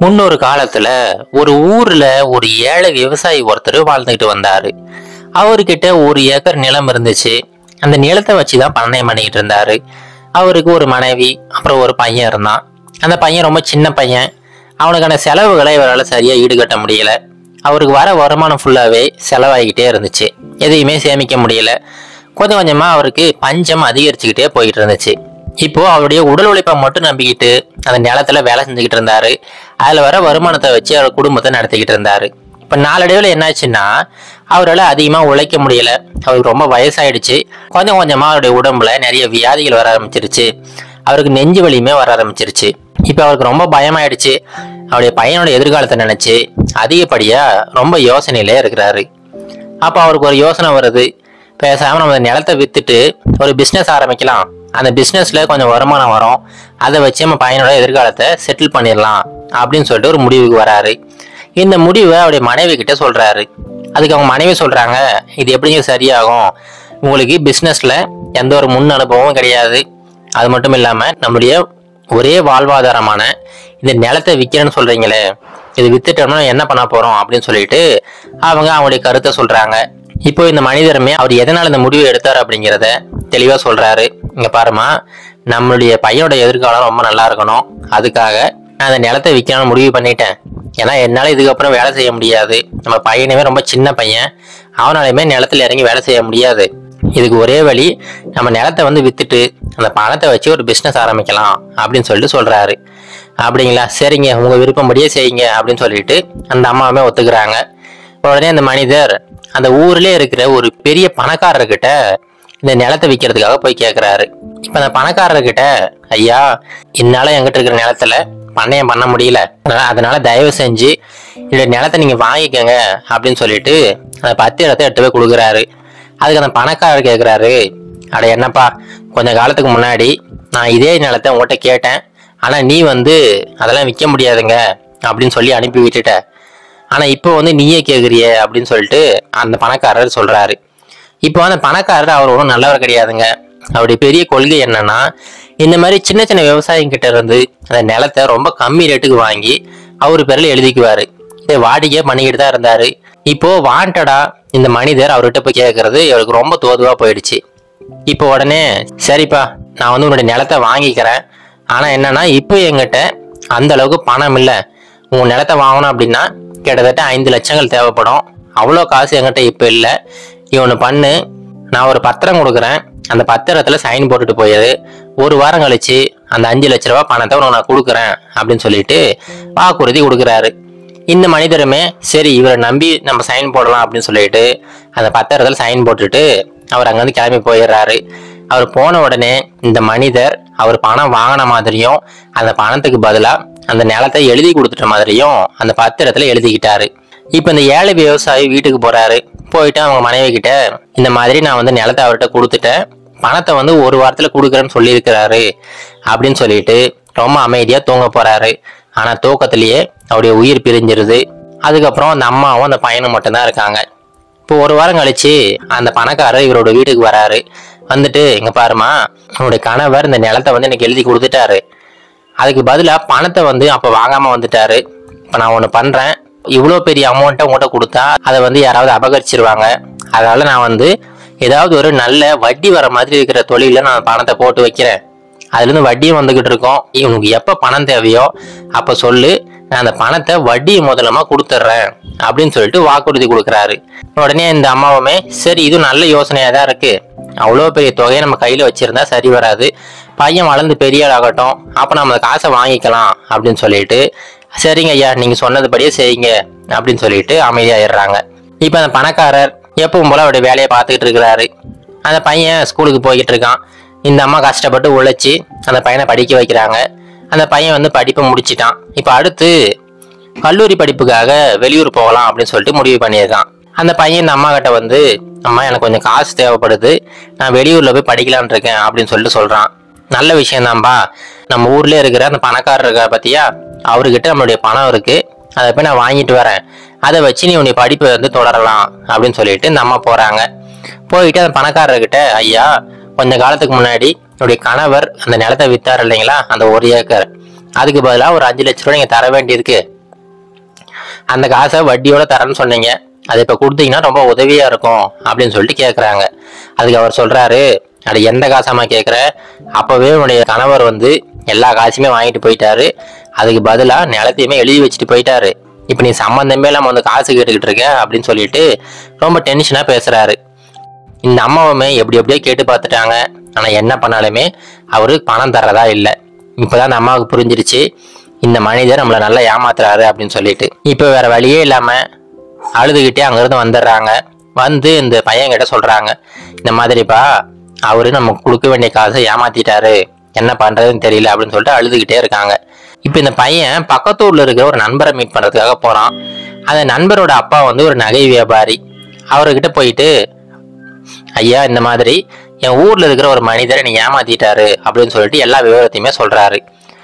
முன்னொரு காலத்துல ஒரு ஊர்ல ஒரு ஏழை விவசாயி ஒருத்தர் வாழ்ந்துகிட்டு வந்தாரு அவர்கிட்ட ஒரு ஏக்கர் நிலம் இருந்துச்சு அந்த நிலத்தை வச்சு தான் பண்ணையம் பண்ணிக்கிட்டு இருந்தாரு அவருக்கு ஒரு மனைவி அப்புறம் ஒரு பையன் இருந்தான் அந்த பையன் ரொம்ப சின்ன பையன் அவனுக்கான செலவுகளை இவரால் சரியா ஈடுகட்ட முடியல அவருக்கு வர வருமானம் ஃபுல்லாவே செலவாகிக்கிட்டே இருந்துச்சு எதையுமே சேமிக்க முடியல கொஞ்சம் கொஞ்சமா அவருக்கு பஞ்சம் அதிகரிச்சுக்கிட்டே போயிட்டு இருந்துச்சு இப்போ அவருடைய உடல் உழைப்பை மட்டும் நம்பிக்கிட்டு அந்த நிலத்துல வேலை செஞ்சுக்கிட்டு இருந்தாரு அதுல வர வருமானத்தை வச்சு அவர் குடும்பத்தை நடத்திக்கிட்டு இருந்தாரு இப்ப நாளடைவில் என்னாச்சுன்னா அவரால் அதிகமா உழைக்க முடியல அவருக்கு ரொம்ப வயசாயிடுச்சு கொஞ்சம் கொஞ்சமா அவருடைய உடம்புல நிறைய வியாதிகள் வர ஆரம்பிச்சிருச்சு அவருக்கு நெஞ்சு வலியுமே வர ஆரம்பிச்சிருச்சு இப்போ அவருக்கு ரொம்ப பயமாயிடுச்சு அவருடைய பையனோட எதிர்காலத்தை நினைச்சு அதிகப்படியா ரொம்ப யோசனையிலே இருக்கிறாரு அப்போ அவருக்கு ஒரு யோசனை வருது பேசாம நம்ம இந்த நிலத்தை வித்துட்டு ஒரு பிஸ்னஸ் ஆரம்பிக்கலாம் அந்த பிஸ்னஸ்ல கொஞ்சம் வருமானம் வரும் அதை வச்சு நம்ம பையனோட எதிர்காலத்தை செட்டில் பண்ணிடலாம் அப்படின்னு சொல்லிட்டு ஒரு முடிவுக்கு வராரு இந்த முடிவை அவருடைய மனைவி கிட்ட சொல்றாரு அதுக்கு அவங்க மனைவி சொல்றாங்க இது எப்படிங்க சரியாகும் உங்களுக்கு பிஸ்னஸ்ல எந்த ஒரு முன் அனுபவமும் கிடையாது அது மட்டும் இல்லாம நம்முடைய ஒரே வாழ்வாதாரமான இந்த நிலத்தை விற்கிறேன்னு சொல்றீங்களே இது வித்துட்டோம்னா என்ன பண்ண போறோம் அப்படின்னு சொல்லிட்டு அவங்க அவங்களுடைய கருத்தை சொல்றாங்க இப்போ இந்த மனிதருமே அவர் எதனால இந்த முடிவை எடுத்தார் அப்படிங்கிறத தெளிவா சொல்றாரு இங்க பாருமா நம்மளுடைய பையனோட எதிர்காலம் ரொம்ப நல்லா இருக்கணும் அதுக்காக நான் அந்த நிலத்தை விற்கணும்னு முடிவு பண்ணிட்டேன் ஏன்னா என்னால இதுக்கப்புறம் வேலை செய்ய முடியாது நம்ம பையனுமே ரொம்ப சின்ன பையன் அவனாலையுமே நிலத்துல இறங்கி வேலை செய்ய முடியாது இதுக்கு ஒரே வழி நம்ம நிலத்தை வந்து வித்துட்டு அந்த பணத்தை வச்சு ஒரு பிஸ்னஸ் ஆரம்பிக்கலாம் அப்படின்னு சொல்லிட்டு சொல்றாரு அப்படிங்களா சரிங்க உங்க விருப்பம்படியே செய்யுங்க அப்படின்னு சொல்லிட்டு அந்த அம்மாவுமே ஒத்துக்கிறாங்க உடனே அந்த மனிதர் அந்த ஊர்லயே இருக்கிற ஒரு பெரிய பணக்காரர்கிட்ட இந்த நிலத்தை விற்கிறதுக்காக போய் கேட்குறாரு இப்போ அந்த பணக்காரர்கிட்ட ஐயா என்னால் என்கிட்ட இருக்கிற நிலத்துல பண்ணையம் பண்ண முடியல அதனால- அதனால தயவு செஞ்சு இந்த நிலத்தை நீங்க வாங்கிக்கோங்க அப்படின்னு சொல்லிட்டு அந்த பத்திரத்தை எடுத்து போய் கொடுக்குறாரு அதுக்கு அந்த பணக்காரர் கேட்குறாரு அட என்னப்பா கொஞ்ச காலத்துக்கு முன்னாடி நான் இதே நிலத்தை உங்கள்கிட்ட கேட்டேன் ஆனால் நீ வந்து அதெல்லாம் விற்க முடியாதுங்க அப்படின்னு சொல்லி அனுப்பி விட்டுட்ட ஆனா இப்போ வந்து நீயே கேக்குறியே அப்படின்னு சொல்லிட்டு அந்த பணக்காரர் சொல்றாரு இப்போ அந்த பணக்காரர் அவர் ஒன்றும் நல்லவர் கிடையாதுங்க அவருடைய பெரிய கொள்கை என்னன்னா இந்த மாதிரி சின்ன சின்ன விவசாயிங்க கிட்ட இருந்து அந்த நிலத்தை ரொம்ப கம்மி ரேட்டுக்கு வாங்கி அவர் பேரில் எழுதிக்குவாரு இதை வாடிக்கையா பண்ணிக்கிட்டு தான் இருந்தாரு இப்போ வாண்டடா இந்த மனிதர் அவர்கிட்ட போய் கேட்கறது இவருக்கு ரொம்ப தோதுவா போயிடுச்சு இப்போ உடனே சரிப்பா நான் வந்து உன்னுடைய நிலத்தை வாங்கிக்கிறேன் ஆனா என்னன்னா இப்போ என்கிட்ட அந்த அளவுக்கு பணம் இல்லை உன் நிலத்தை வாங்கணும் அப்படின்னா கிட்டத்தட்ட ஐந்து லட்சங்கள் தேவைப்படும் அவ்வளோ காசு என்கிட்ட இப்போ இல்லை நீ ஒன்று பண்ணு நான் ஒரு பத்திரம் கொடுக்குறேன் அந்த பத்திரத்துல சைன் போட்டுட்டு போயிரு ஒரு வாரம் கழிச்சு அந்த அஞ்சு லட்ச ரூபா பணத்தை உனக்கு நான் கொடுக்குறேன் அப்படின்னு சொல்லிட்டு வாக்குறுதி கொடுக்குறாரு இந்த மனிதருமே சரி இவரை நம்பி நம்ம சைன் போடலாம் அப்படின்னு சொல்லிட்டு அந்த பத்திரத்தில் சைன் போட்டுட்டு அவர் அங்கேருந்து கிளம்பி போயிடுறாரு அவர் போன உடனே இந்த மனிதர் அவர் பணம் வாங்கின மாதிரியும் அந்த பணத்துக்கு பதிலாக அந்த நிலத்தை எழுதி கொடுத்துட்ட மாதிரியும் அந்த பத்திரத்தில் எழுதிக்கிட்டாரு இப்போ இந்த ஏழை விவசாயி வீட்டுக்கு போறாரு போயிட்டு அவங்க மனைவி கிட்ட இந்த மாதிரி நான் வந்து நிலத்தை அவர்கிட்ட கொடுத்துட்டேன் பணத்தை வந்து ஒரு வாரத்துல கொடுக்குறேன்னு சொல்லியிருக்கிறாரு அப்படின்னு சொல்லிட்டு ரொம்ப அமைதியா தூங்க போறாரு ஆனா தூக்கத்திலேயே அவருடைய உயிர் பிரிஞ்சிருது அதுக்கப்புறம் அந்த அம்மாவும் அந்த பையனும் மட்டும்தான் இருக்காங்க இப்போ ஒரு வாரம் கழிச்சு அந்த பணக்காரர் இவரோட வீட்டுக்கு வராரு வந்துட்டு இங்க பாருமா உன்னுடைய கணவர் இந்த நிலத்தை வந்து எனக்கு எழுதி கொடுத்துட்டாரு அதுக்கு பதிலாக பணத்தை வந்து அப்போ வாங்காம வந்துட்டாரு இப்போ நான் ஒன்று பண்ணுறேன் இவ்வளோ பெரிய அமௌண்ட்டை உங்கள்கிட்ட கொடுத்தா அதை வந்து யாராவது அபகரிச்சிருவாங்க அதனால நான் வந்து ஏதாவது ஒரு நல்ல வட்டி வர மாதிரி இருக்கிற தொழிலில் நான் பணத்தை போட்டு வைக்கிறேன் அதுலேருந்து வட்டியும் வந்துக்கிட்டு இருக்கோம் இவனுக்கு எப்போ பணம் தேவையோ அப்போ சொல்லு நான் அந்த பணத்தை வட்டி முதலமாக கொடுத்துட்றேன் அப்படின்னு சொல்லிட்டு வாக்குறுதி கொடுக்குறாரு உடனே இந்த அம்மாவுமே சரி இது நல்ல யோசனையாக தான் இருக்கு அவ்வளோ பெரிய தொகையை நம்ம கையில் வச்சிருந்தா சரி வராது பையன் வளர்ந்து பெரிய ஆள் ஆகட்டும் அப்போ நம்ம அந்த காசை வாங்கிக்கலாம் அப்படின்னு சொல்லிட்டு சரிங்க ஐயா நீங்கள் சொன்னதுபடியே செய்யுங்க அப்படின்னு சொல்லிட்டு அமைதியாயிடுறாங்க இப்போ அந்த பணக்காரர் எப்பவும் போல அவருடைய வேலையை பார்த்துக்கிட்டு இருக்கிறாரு அந்த பையன் ஸ்கூலுக்கு போய்கிட்டு இருக்கான் இந்த அம்மா கஷ்டப்பட்டு உழைச்சி அந்த பையனை படிக்க வைக்கிறாங்க அந்த பையன் வந்து படிப்பை முடிச்சிட்டான் இப்போ அடுத்து கல்லூரி படிப்புக்காக வெளியூர் போகலாம் அப்படின்னு சொல்லிட்டு முடிவு பண்ணியிருக்கான் அந்த பையன் இந்த அம்மா கிட்ட வந்து அம்மா எனக்கு கொஞ்சம் காசு தேவைப்படுது நான் வெளியூர்ல போய் படிக்கலாம்னு இருக்கேன் அப்படின்னு சொல்லிட்டு சொல்றான் நல்ல விஷயம்தான்பா நம்ம ஊர்ல இருக்கிற அந்த பணக்காரர் இருக்கார் பத்தியா அவர்கிட்ட நம்மளுடைய பணம் இருக்கு அதை போய் நான் வாங்கிட்டு வரேன் அதை வச்சு நீ உன்னுடைய படிப்பை வந்து தொடரலாம் அப்படின்னு சொல்லிட்டு இந்த அம்மா போறாங்க போயிட்டு அந்த பணக்காரர்கிட்ட ஐயா கொஞ்ச காலத்துக்கு முன்னாடி என்னுடைய கணவர் அந்த நிலத்தை வித்தார் இல்லைங்களா அந்த ஒரு ஏக்கர் அதுக்கு பதிலாக ஒரு அஞ்சு லட்ச ரூபா நீங்கள் தர வேண்டியிருக்கு அந்த காசை வட்டியோட தரேன்னு சொன்னீங்க அது இப்போ கொடுத்தீங்கன்னா ரொம்ப உதவியாக இருக்கும் அப்படின்னு சொல்லிட்டு கேட்குறாங்க அதுக்கு அவர் சொல்கிறாரு அட எந்த காசாமா கேட்குற அப்போவே உன்னுடைய கணவர் வந்து எல்லா காசுமே வாங்கிட்டு போயிட்டாரு அதுக்கு பதிலாக நிலத்தையுமே எழுதி வச்சுட்டு போயிட்டாரு இப்போ நீ சம்மந்தமே இல்லாமல் வந்து காசு கேட்டுக்கிட்டு இருக்க அப்படின்னு சொல்லிட்டு ரொம்ப டென்ஷனாக பேசுகிறாரு இந்த அம்மாவுமே எப்படி எப்படியோ கேட்டு பார்த்துட்டாங்க ஆனால் என்ன பண்ணாலுமே அவரு பணம் தர்றதா இல்லை இப்போதான் அந்த அம்மாவுக்கு புரிஞ்சிருச்சு இந்த மனிதர் நம்மளை நல்லா ஏமாத்துறாரு அப்படின்னு சொல்லிட்டு இப்போ வேற வழியே இல்லாமல் அழுதுகிட்டே அங்கேருந்து வந்துடுறாங்க வந்து இந்த பையன்கிட்ட சொல்கிறாங்க இந்த மாதிரிப்பா அவரு நம்ம கொடுக்க வேண்டிய காசை ஏமாத்திட்டாரு என்ன பண்ணுறதுன்னு தெரியல அப்படின்னு சொல்லிட்டு அழுதுகிட்டே இருக்காங்க இப்போ இந்த பையன் பக்கத்தூர்ல இருக்கிற ஒரு நண்பரை மீட் பண்ணுறதுக்காக போகிறான் அந்த நண்பரோட அப்பா வந்து ஒரு நகை வியாபாரி அவர்கிட்ட போயிட்டு ஐயா இந்த மாதிரி என் ஊர்ல இருக்கிற ஒரு மனிதரை நீ ஏமாத்திட்டாரு அப்படின்னு சொல்லிட்டு எல்லா விவரத்தையுமே சொல்றாரு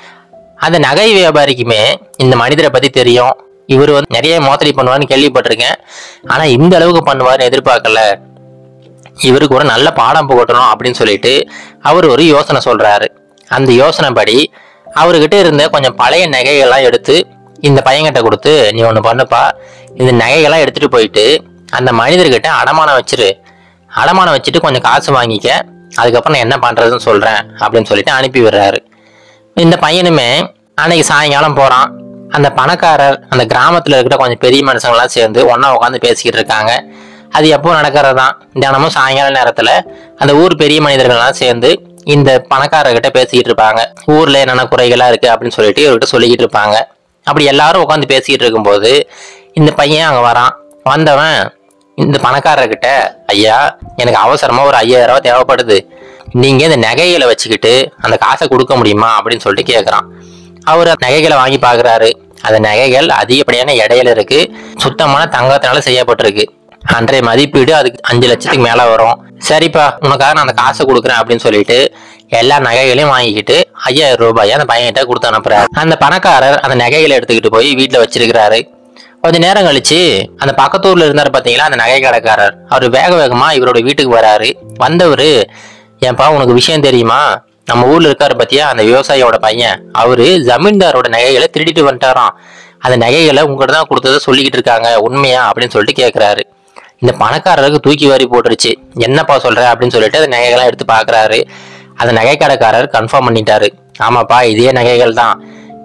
அந்த நகை வியாபாரிக்குமே இந்த மனிதரை பத்தி தெரியும் இவர் வந்து நிறைய மோசடி பண்ணுவார்னு கேள்விப்பட்டிருக்கேன் ஆனா இந்த அளவுக்கு பண்ணுவார்னு எதிர்பார்க்கல இவருக்கு ஒரு நல்ல பாடம் புகட்டணும் அப்படின்னு சொல்லிட்டு அவர் ஒரு யோசனை சொல்றாரு அந்த யோசனைப்படி அவர்கிட்ட இருந்த கொஞ்சம் பழைய நகைகள்லாம் எடுத்து இந்த பையன்கிட்ட கொடுத்து நீ ஒன்று பண்ணுப்பா இந்த நகைகள்லாம் எடுத்துட்டு போயிட்டு அந்த மனிதர்கிட்ட அடமானம் வச்சிரு அடமானம் வச்சுட்டு கொஞ்சம் காசு வாங்கிக்க அதுக்கப்புறம் நான் என்ன பண்றதுன்னு சொல்றேன் அப்படின்னு சொல்லிட்டு அனுப்பி விடுறாரு இந்த பையனுமே அன்னைக்கு சாயங்காலம் போறான் அந்த பணக்காரர் அந்த கிராமத்துல இருக்கிற கொஞ்சம் பெரிய மனுஷங்களாம் சேர்ந்து ஒண்ணா உட்காந்து பேசிக்கிட்டு இருக்காங்க அது எப்போ நடக்கிறது தான் தினமும் சாயங்கால நேரத்துல அந்த ஊர் பெரிய மனிதர்கள்லாம் சேர்ந்து இந்த பணக்காரர்கிட்ட பேசிக்கிட்டு இருப்பாங்க ஊர்ல என்னென்ன குறைகளா இருக்கு அப்படின்னு சொல்லிட்டு இவர்கிட்ட சொல்லிக்கிட்டு இருப்பாங்க அப்படி எல்லாரும் உட்காந்து பேசிக்கிட்டு இருக்கும்போது இந்த பையன் அங்க வரான் வந்தவன் இந்த பணக்காரர்கிட்ட ஐயா எனக்கு அவசரமா ஒரு ஐயாயிரம் ரூபாய் தேவைப்படுது நீங்க இந்த நகைகளை வச்சுக்கிட்டு அந்த காசை கொடுக்க முடியுமா அப்படின்னு சொல்லிட்டு கேட்குறான் அவர் நகைகளை வாங்கி பார்க்குறாரு அந்த நகைகள் அதிகப்படியான எடையில இருக்கு சுத்தமான தங்கத்தினால செய்யப்பட்டிருக்கு அன்றைய மதிப்பீடு அதுக்கு அஞ்சு லட்சத்துக்கு மேல வரும் சரிப்பா உனக்காக நான் அந்த காசை கொடுக்குறேன் அப்படின்னு சொல்லிட்டு எல்லா நகைகளையும் வாங்கிக்கிட்டு ஐயாயிரம் ரூபாயை அந்த பையன்கிட்ட கொடுத்து அனுப்புறாரு அந்த பணக்காரர் அந்த நகைகளை எடுத்துக்கிட்டு போய் வீட்டுல வச்சிருக்கிறாரு கொஞ்ச நேரம் கழிச்சு அந்த பக்கத்தூர்ல இருந்தாரு பாத்தீங்களா அந்த நகை கடைக்காரர் அவர் வேக வேகமா இவரோட வீட்டுக்கு வராரு வந்தவரு ஏன்பா உனக்கு விஷயம் தெரியுமா நம்ம ஊர்ல இருக்காரு பாத்தியா அந்த விவசாயியோட பையன் அவரு ஜமீன்தாரோட நகைகளை திருடிட்டு வந்துட்டாராம் அந்த நகைகளை உங்ககிட்ட தான் கொடுத்ததை சொல்லிக்கிட்டு இருக்காங்க உண்மையா அப்படின்னு சொல்லிட்டு கேக்குறாரு இந்த பணக்காரருக்கு தூக்கி வாரி போட்டுருச்சு என்னப்பா சொல்ற அப்படின்னு சொல்லிட்டு அந்த நகைகள்லாம் எடுத்து பாக்குறாரு அந்த நகை கடைக்காரர் கன்ஃபார்ம் பண்ணிட்டாரு ஆமாப்பா இதே நகைகள் தான்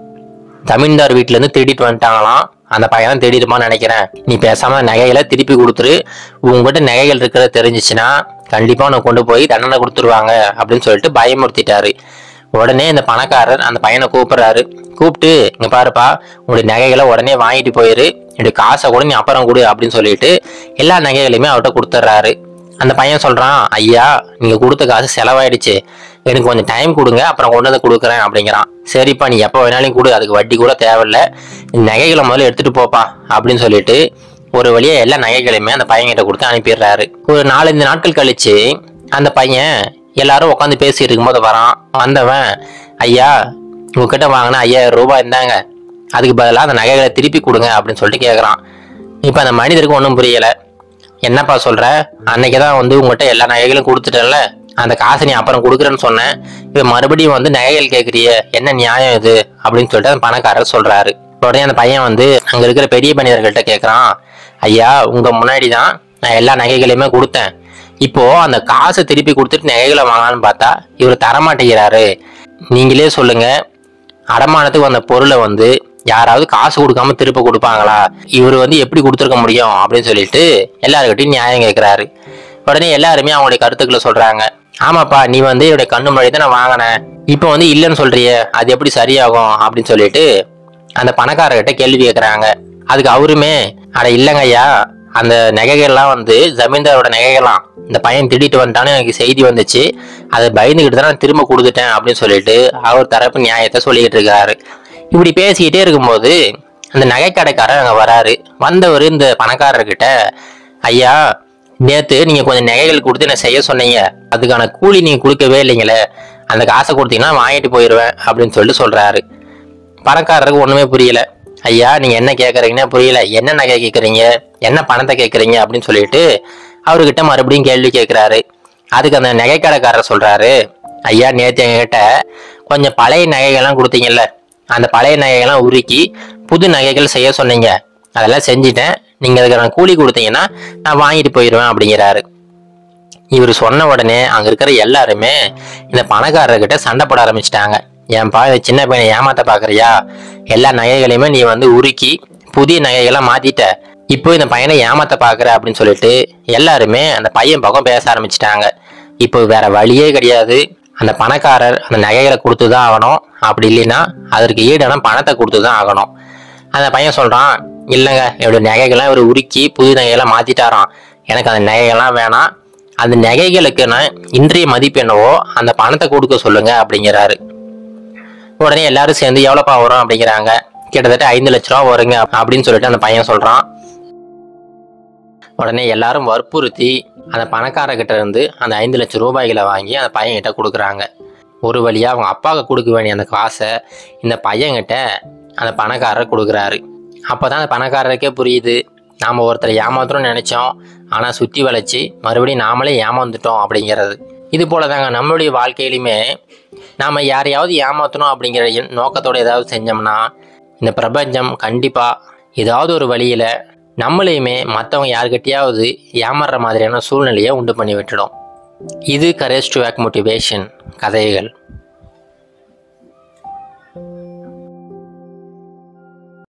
ஜமீன்தார் வீட்ல இருந்து திருடிட்டு வந்துட்டாங்களாம் அந்த பையன் தான் திருடிடுமான்னு நினைக்கிறேன் நீ பேசாம நகைகளை திருப்பி கொடுத்துரு உங்ககிட்ட நகைகள் இருக்கிறத தெரிஞ்சிச்சுன்னா கண்டிப்பா உனக்கு கொண்டு போய் தண்டனை கொடுத்துருவாங்க அப்படின்னு சொல்லிட்டு பயமுறுத்திட்டாரு உடனே இந்த பணக்காரர் அந்த பையனை கூப்பிடுறாரு கூப்பிட்டு இங்க பாருப்பா உங்களுடைய நகைகளை உடனே வாங்கிட்டு போயிரு என்னுடைய காசை கூட நீ அப்புறம் கொடு அப்படின்னு சொல்லிட்டு எல்லா நகைகளையுமே அவர்கிட்ட கொடுத்துட்றாரு அந்த பையன் சொல்றான் ஐயா நீங்க கொடுத்த காசு செலவாயிடுச்சு எனக்கு கொஞ்சம் டைம் கொடுங்க அப்புறம் கொண்டு வந்து கொடுக்குறேன் அப்படிங்கிறான் சரிப்பா நீ எப்போ வேணாலும் கொடு அதுக்கு வட்டி கூட தேவையில்ல இந்த நகைகளை முதல்ல எடுத்துட்டு போப்பா அப்படின்னு சொல்லிட்டு ஒரு வழியா எல்லா நகைகளையுமே அந்த பையன்கிட்ட கொடுத்து அனுப்பிடுறாரு ஒரு நாலஞ்சு நாட்கள் கழிச்சு அந்த பையன் எல்லாரும் உட்காந்து பேசிட்டு இருக்கும்போது வரான் வந்தவன் ஐயா உங்ககிட்ட வாங்கின ஐயாயிரம் ரூபாய் இருந்தாங்க அதுக்கு பதிலாக அந்த நகைகளை திருப்பி கொடுங்க அப்படின்னு சொல்லிட்டு கேட்குறான் இப்போ அந்த மனிதருக்கு ஒன்றும் புரியலை என்னப்பா சொல்ற அன்னைக்கு தான் வந்து உங்ககிட்ட எல்லா நகைகளும் கொடுத்துட்டேன்ல அந்த காசை நீ அப்புறம் கொடுக்குறேன்னு சொன்னேன் இப்போ மறுபடியும் வந்து நகைகள் கேட்குறிய என்ன நியாயம் இது அப்படின்னு சொல்லிட்டு அந்த பணக்காரர் சொல்றாரு உடனே அந்த பையன் வந்து அங்க இருக்கிற பெரிய மனிதர்கள்ட்ட கேட்குறான் ஐயா உங்க முன்னாடி தான் நான் எல்லா நகைகளையுமே கொடுத்தேன் இப்போ அந்த காசை திருப்பி கொடுத்துட்டு நகைகளை வாங்கலாம்னு பார்த்தா இவர் தரமாட்டேங்கிறாரு நீங்களே சொல்லுங்க அடமானத்துக்கு வந்த பொருளை வந்து யாராவது காசு கொடுக்காம திருப்ப கொடுப்பாங்களா இவர் வந்து எப்படி கொடுத்துருக்க முடியும் அப்படின்னு சொல்லிட்டு எல்லாருக்கிட்டையும் நியாயம் கேட்குறாரு உடனே எல்லாருமே அவங்களுடைய கருத்துக்களை சொல்றாங்க ஆமாப்பா நீ வந்து என்னுடைய கண்ணு முன்னாடி தான் நான் வாங்கினேன் இப்போ வந்து இல்லைன்னு சொல்றியே அது எப்படி சரியாகும் அப்படின்னு சொல்லிட்டு அந்த பணக்காரர்கிட்ட கேள்வி கேட்குறாங்க அதுக்கு அவருமே அட இல்லைங்க ஐயா அந்த நகைகள்லாம் வந்து ஜமீன்தாரோட நகைகள்லாம் இந்த பையன் திருடிட்டு வந்துட்டான்னு எனக்கு செய்தி வந்துச்சு அதை பயந்துக்கிட்டு தான் நான் திரும்ப கொடுத்துட்டேன் அப்படின்னு சொல்லிட்டு அவர் தரப்பு நியாயத்தை சொல்லிக்கிட்டு இருக்காரு இப்படி பேசிக்கிட்டே இருக்கும்போது அந்த நகைக்கடைக்காரர் அங்கே வராரு வந்தவர் இந்த பணக்காரர்கிட்ட ஐயா நேத்து நீங்க கொஞ்சம் நகைகள் கொடுத்து என்ன செய்ய சொன்னீங்க அதுக்கான கூலி நீங்க கொடுக்கவே இல்லைங்களே அந்த காசை கொடுத்தீங்கன்னா வாங்கிட்டு போயிடுவேன் அப்படின்னு சொல்லிட்டு சொல்றாரு பணக்காரருக்கு ஒண்ணுமே புரியல ஐயா நீங்க என்ன கேக்குறீங்கன்னு புரியல என்ன நகை கேக்குறீங்க என்ன பணத்தை கேக்குறீங்க அப்படின்னு சொல்லிட்டு அவர்கிட்ட மறுபடியும் கேள்வி கேட்கிறாரு அதுக்கு அந்த நகைக்கடைக்காரர் சொல்றாரு ஐயா நேத்து எங்ககிட்ட கொஞ்சம் பழைய நகைகள்லாம் கொடுத்தீங்கல்ல அந்த பழைய நகைகள்லாம் உருக்கி புது நகைகள் செய்ய சொன்னீங்க அதெல்லாம் செஞ்சிட்டேன் நீங்க அதுக்கு நான் கூலி கொடுத்தீங்கன்னா நான் வாங்கிட்டு போயிடுவேன் அப்படிங்கிறாரு இவர் சொன்ன உடனே அங்க இருக்கிற எல்லாருமே இந்த பணக்காரர்கிட்ட சண்டை போட ஆரம்பிச்சிட்டாங்க ஏன்பா இந்த சின்ன பையனை ஏமாத்த பாக்குறியா எல்லா நகைகளையுமே நீ வந்து உருக்கி புதிய நகைகளை மாத்திட்ட இப்போ இந்த பையனை ஏமாத்த பாக்குற அப்படின்னு சொல்லிட்டு எல்லாருமே அந்த பையன் பக்கம் பேச ஆரம்பிச்சிட்டாங்க இப்போ வேற வழியே கிடையாது அந்த பணக்காரர் அந்த நகைகளை கொடுத்து தான் ஆகணும் அப்படி இல்லைன்னா அதற்கு ஈடான பணத்தை கொடுத்து தான் ஆகணும் அந்த பையன் சொல்றான் இல்லைங்க என்னோட நகைகள்லாம் இவர் உருக்கி புது நகைகளாம் மாத்திட்டாராம் எனக்கு அந்த நகைகள்லாம் வேணாம் அந்த நகைகளுக்கு நான் இன்றைய மதிப்பு என்னவோ அந்த பணத்தை கொடுக்க சொல்லுங்க அப்படிங்கிறாரு உடனே எல்லாரும் சேர்ந்து எவ்வளோப்பா வரும் அப்படிங்கிறாங்க கிட்டத்தட்ட ஐந்து லட்ச ரூபா வருங்க அப்படின்னு சொல்லிட்டு அந்த பையன் சொல்றான் உடனே எல்லாரும் வற்புறுத்தி அந்த பணக்காரர்கிட்ட இருந்து அந்த ஐந்து லட்சம் ரூபாய்களை வாங்கி அந்த பையன்கிட்ட கொடுக்குறாங்க ஒரு வழியா அவங்க அப்பாவுக்கு கொடுக்க வேண்டிய அந்த காசை இந்த பையன்கிட்ட அந்த பணக்காரர் கொடுக்குறாரு அப்பதான் அந்த பணக்காரருக்கே புரியுது நாம ஒருத்தரை ஏமாத்துறோம்னு நினைச்சோம் ஆனா சுத்தி வளைச்சு மறுபடியும் நாமளே ஏமாந்துட்டோம் அப்படிங்கிறது இது போல தாங்க நம்மளுடைய வாழ்க்கையிலுமே நாம யாரையாவது ஏமாத்தணும் அப்படிங்கிற எண்- நோக்கத்தோட ஏதாவது செஞ்சோம்னா இந்த பிரபஞ்சம் கண்டிப்பா ஏதாவது ஒரு வழியில நம்மளையுமே மற்றவங்க யாருக்கிட்டையாவது ஏமாறுற மாதிரியான சூழ்நிலையை உண்டு பண்ணி விட்டுடும் இது கரேஜ் டு வேக் மோட்டிவேஷன் கதைகள்